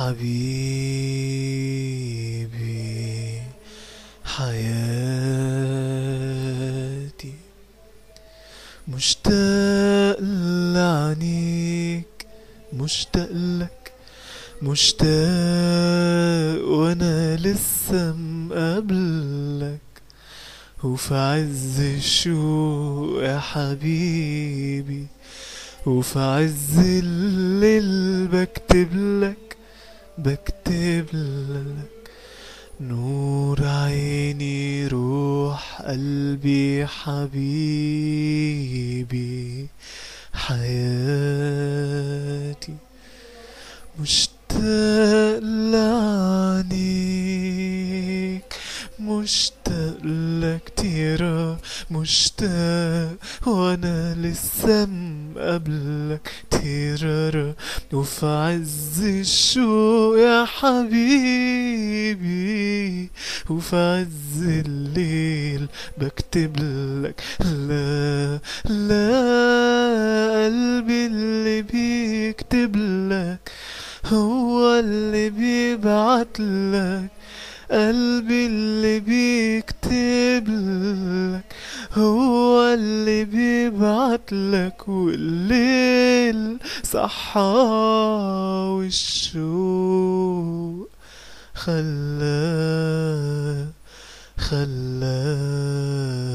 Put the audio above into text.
حبيبي حياتي مشتاق لعنيك مشتاق لك مشتاق وانا لسه مقابلك وفي عز الشوق يا حبيبي وفي عز الليل بكتب لك بكتب لك نور عيني روح قلبي حبيبي حياتي مشتاق لعنيك مشتاق لك كتير مشتاق وانا لسه مقابلك تيرارا وفي عز الشوق يا حبيبي وفي عز الليل بكتب لك لا لا قلبي اللي بيكتب لك هو اللي بيبعت لك قلبي اللي بيكتب لك هو اللي بيبعت لك والليل صحى والشوق خلاه خلاه